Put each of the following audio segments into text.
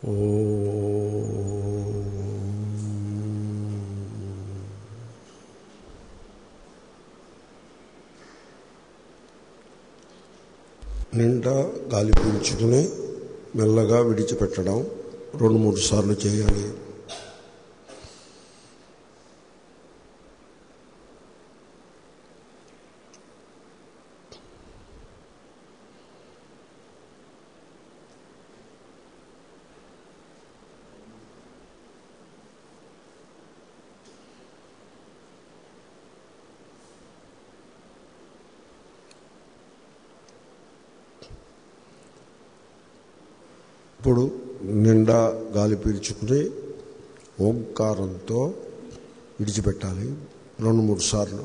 నిండా గాలి పీల్చుకుని మెల్లగా విడిచిపెట్టడం రెండు మూడు సార్లు చేయాలి ఇప్పుడు నిండా గాలి పీల్చుకుని ఓంకారంతో విడిచిపెట్టాలి రెండు మూడు సార్లు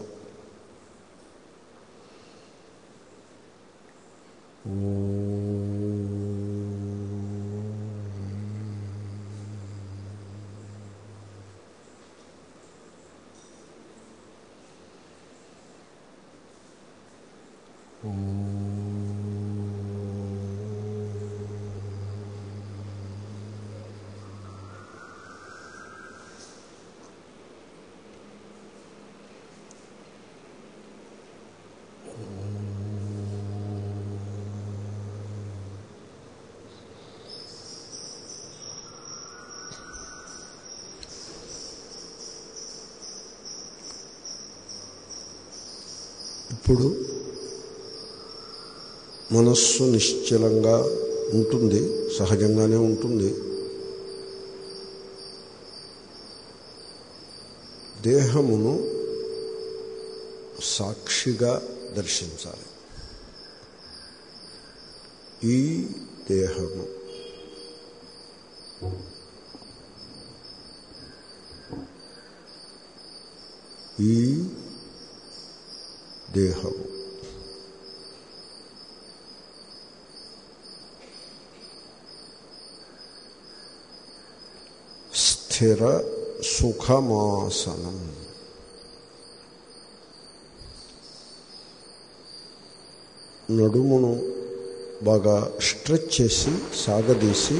ఇప్పుడు మనస్సు నిశ్చలంగా ఉంటుంది సహజంగానే ఉంటుంది దేహమును సాక్షిగా దర్శించాలి ఈ దేహము ఈ దేహము స్థిర సుఖమాసనం నడుమును బాగా స్ట్రెచ్ చేసి సాగదీసి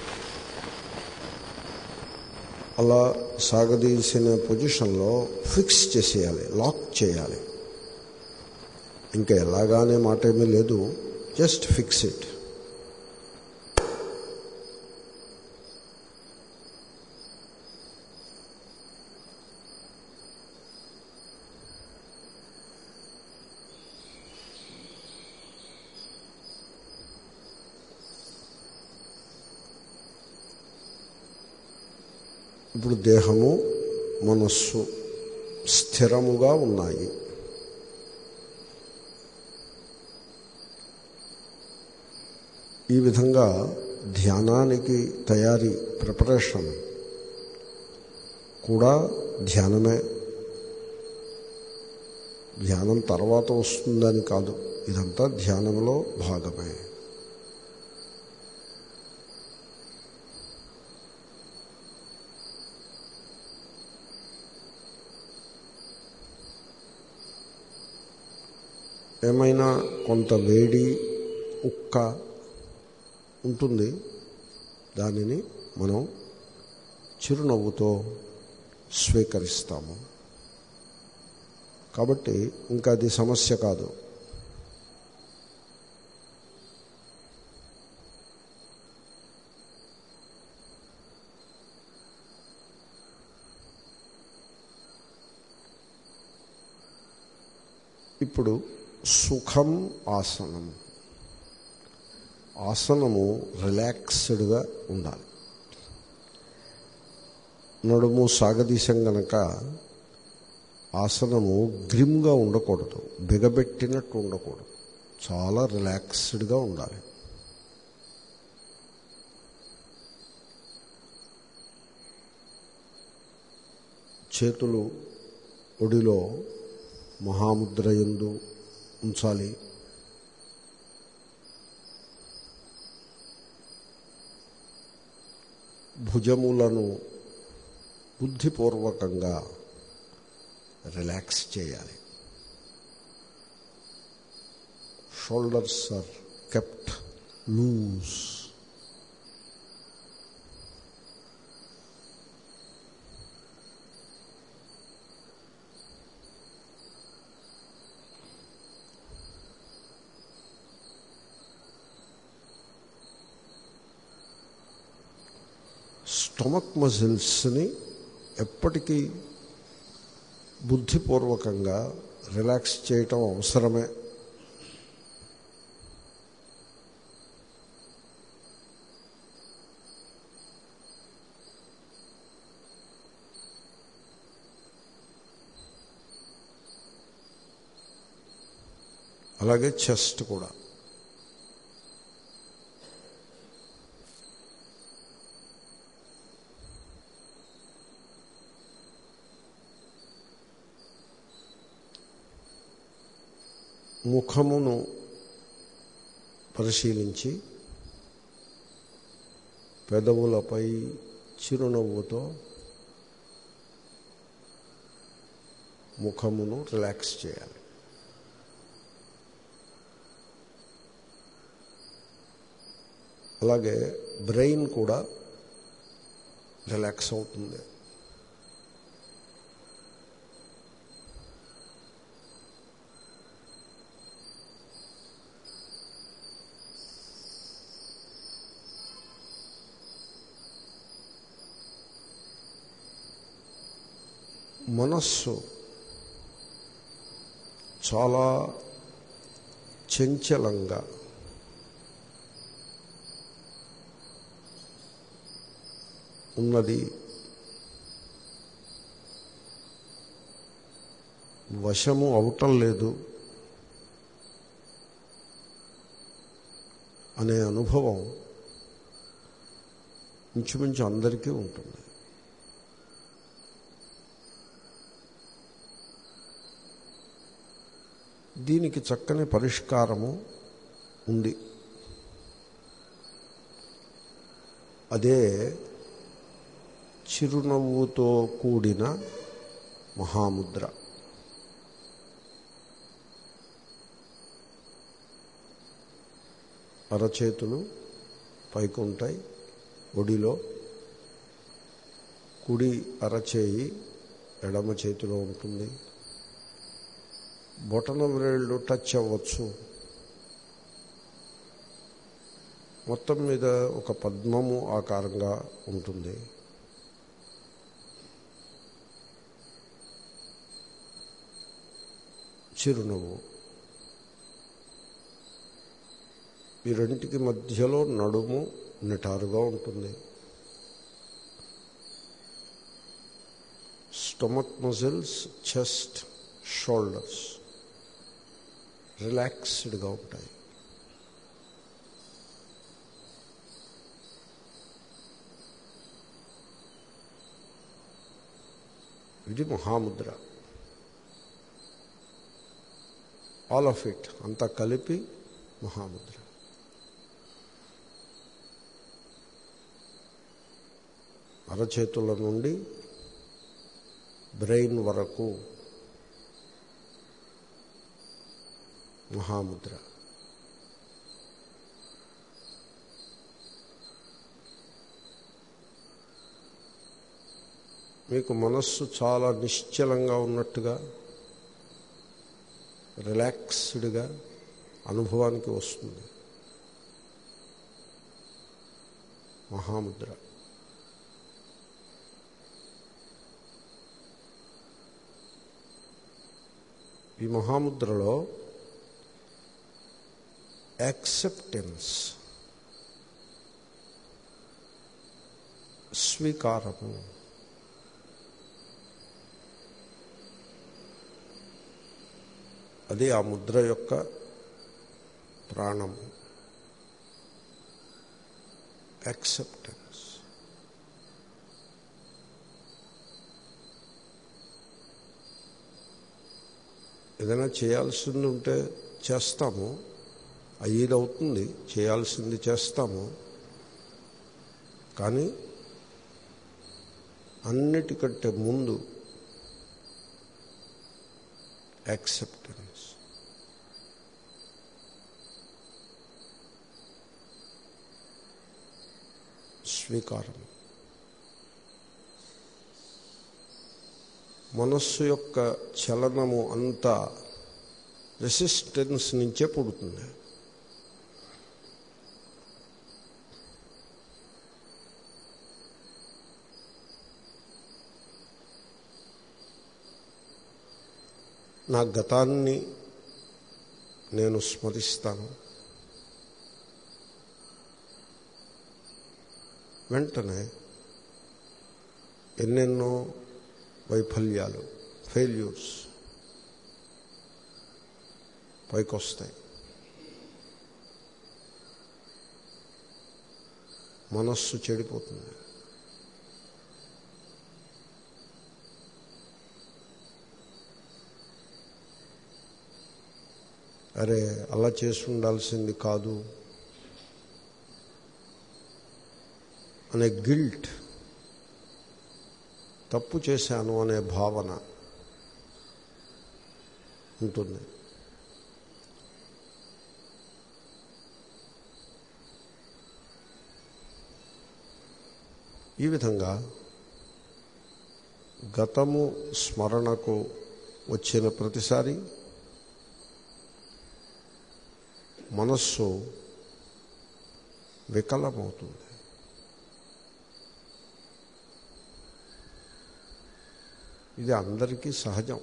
అలా సాగదీసిన పొజిషన్లో ఫిక్స్ చేసేయాలి లాక్ చేయాలి ఇంకా ఎలాగానే మాట ఏమీ లేదు జస్ట్ ఫిక్స్ ఇట్ ఇప్పుడు దేహము మనస్సు స్థిరముగా ఉన్నాయి ఈ విధంగా ధ్యానానికి తయారీ ప్రిపరేషన్ కూడా ధ్యానమే ధ్యానం తర్వాత వస్తుందని కాదు ఇదంతా ధ్యానంలో భాగమే ఏమైనా కొంత వేడి ఉక్క ఉంటుంది దానిని మనం చిరునవ్వుతో స్వీకరిస్తాము కాబట్టి ఇంకా అది సమస్య కాదు ఇప్పుడు సుఖం ఆసనం ఆసనము రిలాక్స్డ్గా ఉండాలి నడుము సాగదీశం గనక ఆసనము గ్రిమ్గా ఉండకూడదు బిగబెట్టినట్టు ఉండకూడదు చాలా రిలాక్స్డ్గా ఉండాలి చేతులు ఒడిలో మహాముద్రయందు ఉంచాలి భుజములను బుద్ధిపూర్వకంగా రిలాక్స్ చేయాలి shoulders are kept loose stomach మజిల్స్ని ఎప్పటికీ బుద్ధిపూర్వకంగా రిలాక్స్ చేయటం అవసరమే అలాగే చెస్ట్ కూడా ముఖమును పరిశీలించి పెదవులపై చిరునవ్వుతో ముఖమును రిలాక్స్ చేయాలి అలాగే బ్రెయిన్ కూడా రిలాక్స్ అవుతుంది మనస్సు చాలా చంచలంగా ఉన్నది వశము అవటం లేదు అనే అనుభవం ఇంచుమించు అందరికీ ఉంటుంది దీనికి చక్కని పరిష్కారము ఉంది అదే చిరునవ్వుతో కూడిన మహాముద్ర అరచేతులు పైకి ఉంటాయి ఒడిలో కుడి అరచేయి ఎడమ చేతిలో ఉంటుంది బొటన వ్రేళ్ళు టచ్ అవ్వచ్చు మొత్తం మీద ఒక పద్మము ఆకారంగా ఉంటుంది చిరునవ్వు ఈ రెంటికి మధ్యలో నడుము నిటారుగా ఉంటుంది స్టమక్ మజిల్స్ చెస్ట్ షోల్డర్స్ రిలాక్స్డ్గా ఉంటాయి ఇది మహాముద్ర ఆల్ ఆఫ్ ఇట్ అంతా కలిపి మహాముద్ర అరచేతుల నుండి బ్రెయిన్ వరకు మహాముద్ర మీకు మనస్సు చాలా నిశ్చలంగా ఉన్నట్టుగా రిలాక్స్డ్గా అనుభవానికి వస్తుంది మహాముద్ర ఈ మహాముద్రలో యాక్సెప్టెన్స్ స్వీకారము అది ఆ ముద్ర యొక్క ప్రాణము యాక్సెప్టెన్స్ ఏదైనా చేయాల్సింది ఉంటే చేస్తాము అయ్యేది అవుతుంది చేయాల్సింది చేస్తాము కానీ అన్నిటికంటే ముందు యాక్సెప్టెన్స్ స్వీకారం మనస్సు యొక్క చలనము అంతా రెసిస్టెన్స్ నుంచే పుడుతుంది నా గతాన్ని నేను స్మరిస్తాను వెంటనే ఎన్నెన్నో వైఫల్యాలు ఫెయిల్యూర్స్ పైకొస్తాయి మనస్సు చెడిపోతుంది అరే అలా చేసి ఉండాల్సింది కాదు అనే గిల్ట్ తప్పు చేశాను అనే భావన ఉంటుంది ఈ విధంగా గతము స్మరణకు వచ్చిన ప్రతిసారి మనస్సు వికలమవుతుంది ఇది అందరికీ సహజం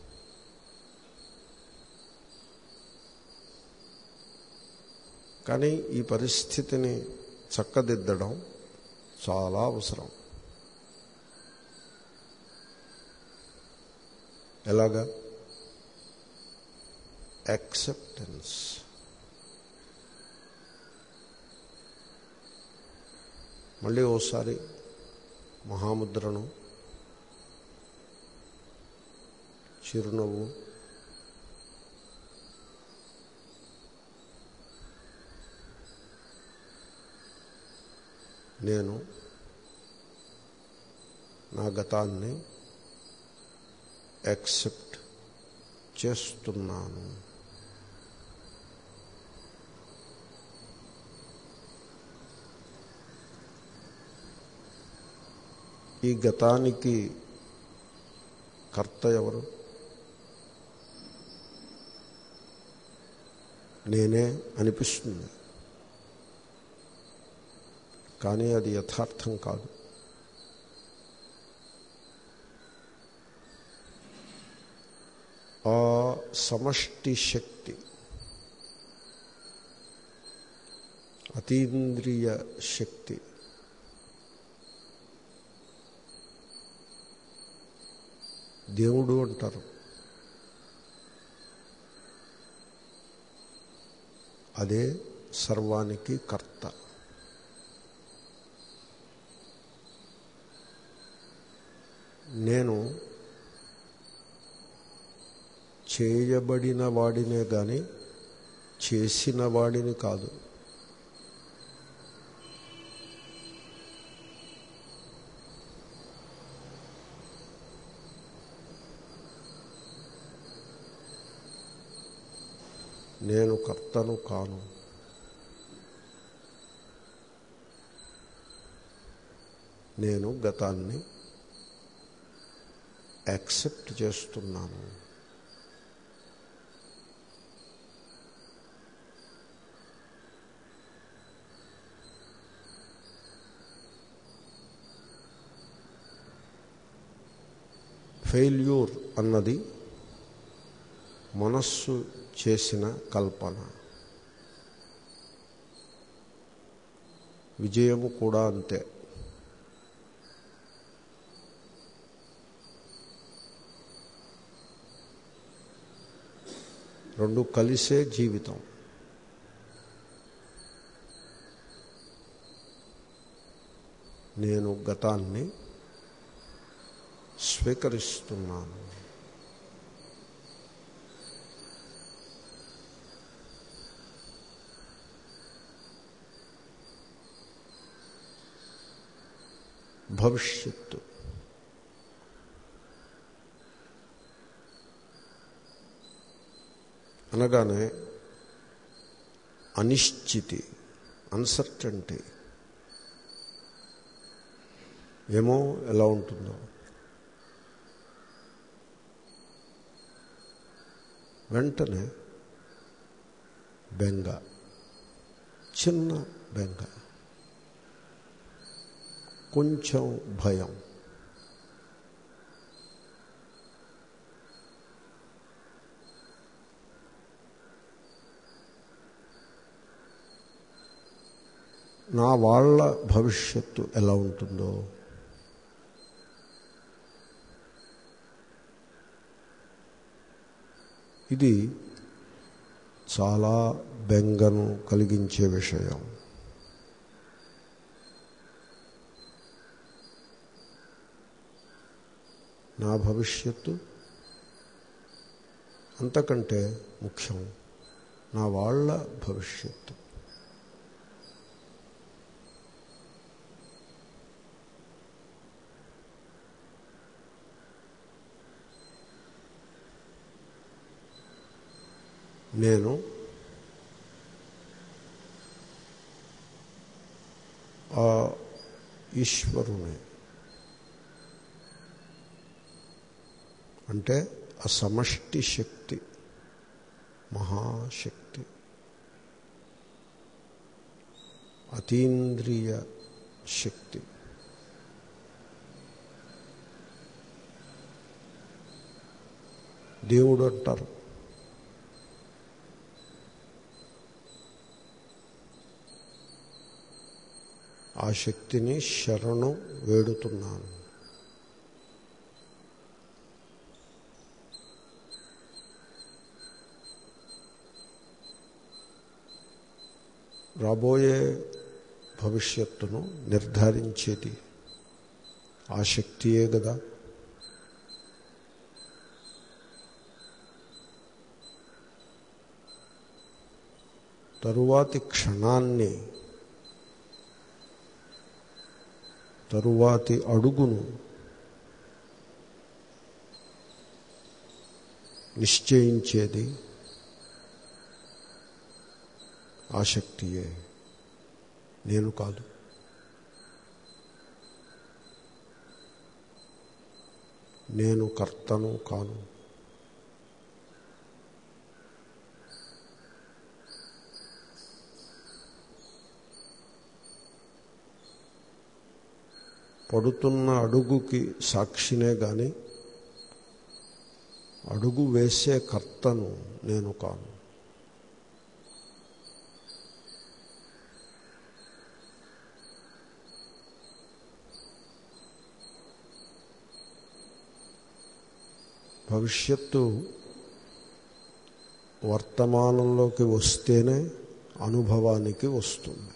కానీ ఈ పరిస్థితిని చక్కదిద్దడం చాలా అవసరం ఎలాగా యాక్సెప్టెన్స్ మళ్ళీ ఓసారి మహాముద్రను చిరునవ్వు నేను నా గతాన్ని యాక్సెప్ట్ చేస్తున్నాను ఈ గతానికి కర్త ఎవరు నేనే అనిపిస్తుంది కానీ అది యథార్థం కాదు ఆ సమష్టి శక్తి అతీంద్రియ శక్తి దేవుడు అంటారు అదే సర్వానికి కర్త నేను చేయబడిన వాడినే కానీ చేసిన వాడిని కాదు నేను కర్తను కాను నేను గతాన్ని యాక్సెప్ట్ చేస్తున్నాను ఫెయిల్యూర్ అన్నది మనస్సు చేసిన కల్పన విజయము కూడా అంతే రెండు కలిసే జీవితం నేను గతాన్ని స్వీకరిస్తున్నాను భవిష్యత్తు అనగానే అనిశ్చితి అన్సర్టంటీ ఏమో ఎలా ఉంటుందో వెంటనే బెంగ చిన్న బెంగ కొంచెం భయం నా వాళ్ళ భవిష్యత్తు ఎలా ఉంటుందో ఇది చాలా బెంగను కలిగించే విషయం నా భవిష్యత్తు అంతకంటే ముఖ్యం నా వాళ్ళ భవిష్యత్తు నేను ఆ ఈశ్వరుని అంటే ఆ సమష్టి శక్తి మహాశక్తి అతీంద్రియ శక్తి దేవుడు అంటారు ఆ శక్తిని శరణు వేడుతున్నాను రాబోయే భవిష్యత్తును నిర్ధారించేది ఆ శక్తియే కదా తరువాతి క్షణాన్ని తరువాతి అడుగును నిశ్చయించేది ఆసక్తియే నేను కాదు నేను కర్తను కాను పడుతున్న అడుగుకి సాక్షినే గాని అడుగు వేసే కర్తను నేను కాను భవిష్యత్తు వర్తమానంలోకి వస్తేనే అనుభవానికి వస్తుంది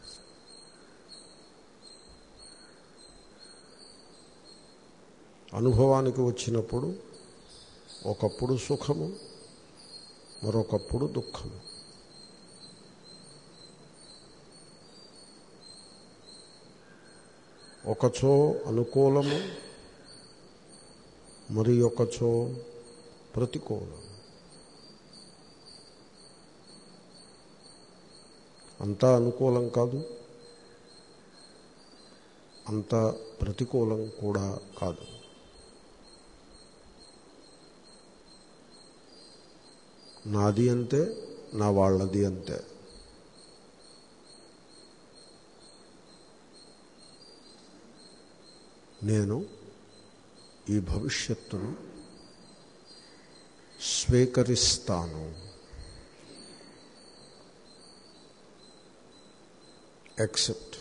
అనుభవానికి వచ్చినప్పుడు ఒకప్పుడు సుఖము మరొకప్పుడు దుఃఖము ఒకచో అనుకూలము మరి ఒకచో ప్రతికూలం అంతా అనుకూలం కాదు అంత ప్రతికూలం కూడా కాదు నాది అంతే నా వాళ్ళది అంతే నేను ఈ భవిష్యత్తును స్వీకరిస్తాను యాక్సెప్ట్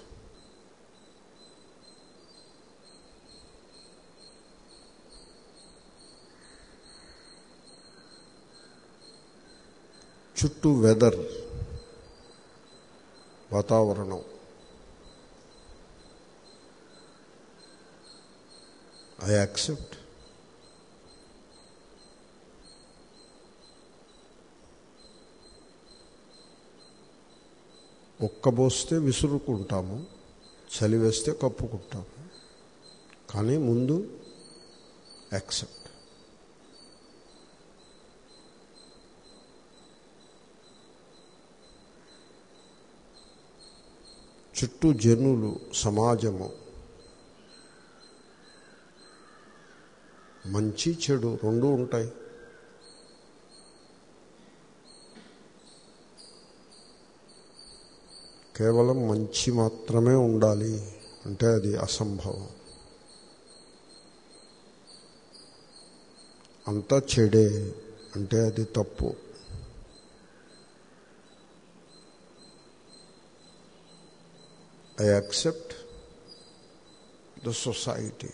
చుట్టూ వెదర్ వాతావరణం ఐ యాక్సెప్ట్ ఒక్కబోస్తే విసురుకుంటాము చలి వేస్తే కప్పుకుంటాము కానీ ముందు యాక్సెప్ట్ చుట్టూ జనులు సమాజము మంచి చెడు రెండు ఉంటాయి కేవలం మంచి మాత్రమే ఉండాలి అంటే అది అసంభవం అంతా చెడే అంటే అది తప్పు ఐ యాక్సెప్ట్ ద సొసైటీ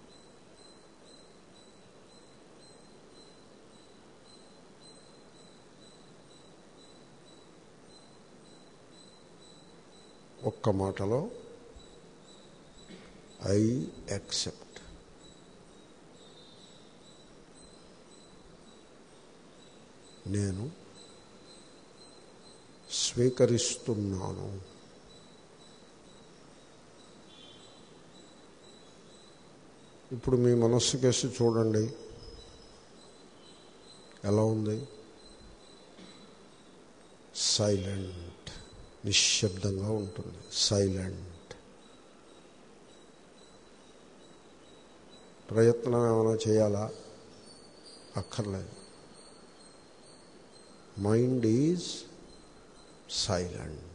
ఒక్క మాటలో ఐ యాక్సెప్ట్ నేను స్వీకరిస్తున్నాను ఇప్పుడు మీ మనస్సు కేసి చూడండి ఎలా ఉంది సైలెంట్ నిశ్శబ్దంగా ఉంటుంది సైలెంట్ ప్రయత్నం ఏమైనా చేయాలా అక్కర్లేదు మైండ్ ఈజ్ సైలెంట్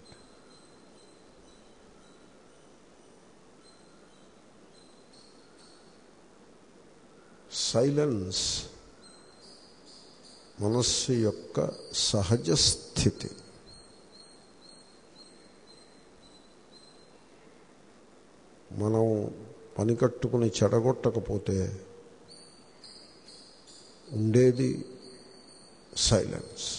సైలెన్స్ మనస్సు యొక్క సహజ స్థితి మనం పని కట్టుకుని చెడగొట్టకపోతే ఉండేది సైలెన్స్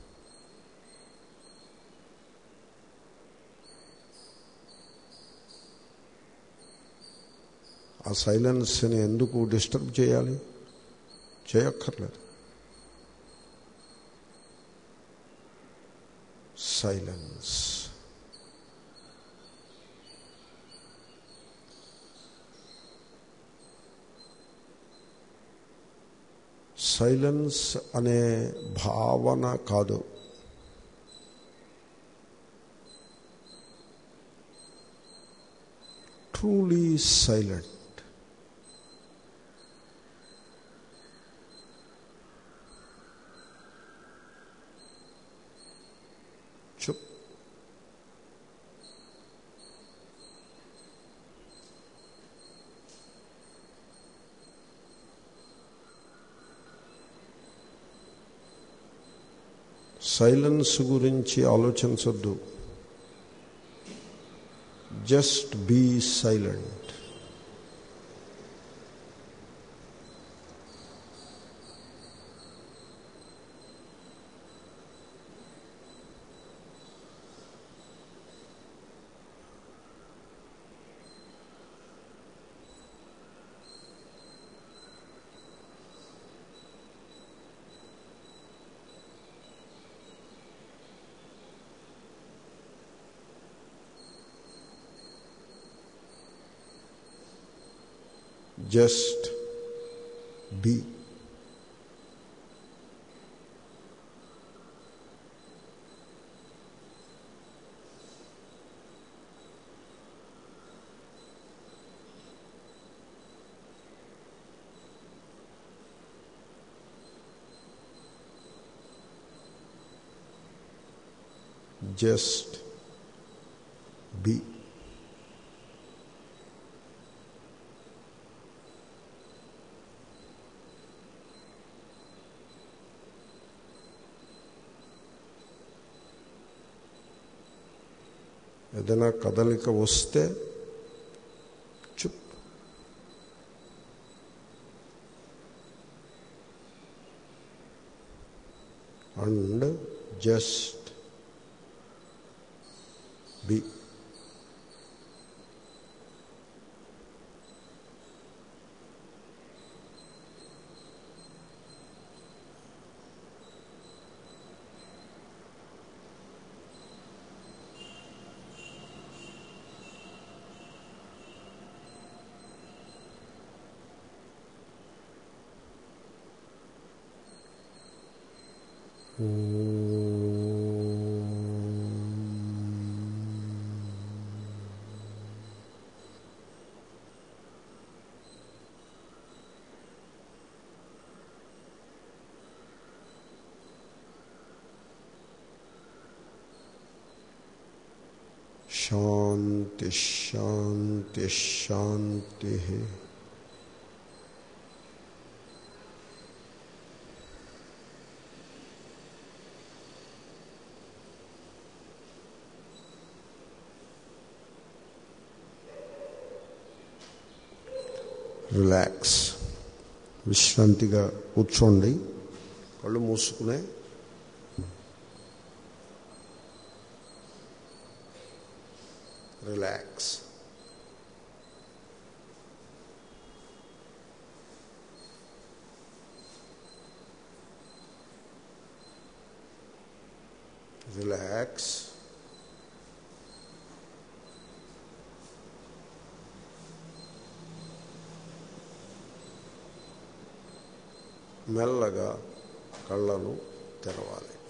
ఆ సైలెన్స్ని ఎందుకు డిస్టర్బ్ చేయాలి చేయక్కర్లేదు సైలెన్స్ సైలెన్స్ అనే భావన కాదు ట్రూలీ సైలెంట్ చుప్ సైలెన్స్ గురించి ఆలోచించద్దు just be silent just be just be ఏదైనా కదలిక వస్తే చుప్ అండ్ జస్ట్ బి శాంతి శాంతి శాంతి రిలాక్స్ విశ్రాంతిగా కూర్చోండి కళ్ళు మూసుకునే రిలాక్స్ రిలాక్స్ మెల్లగా కళ్ళను తెరవాలి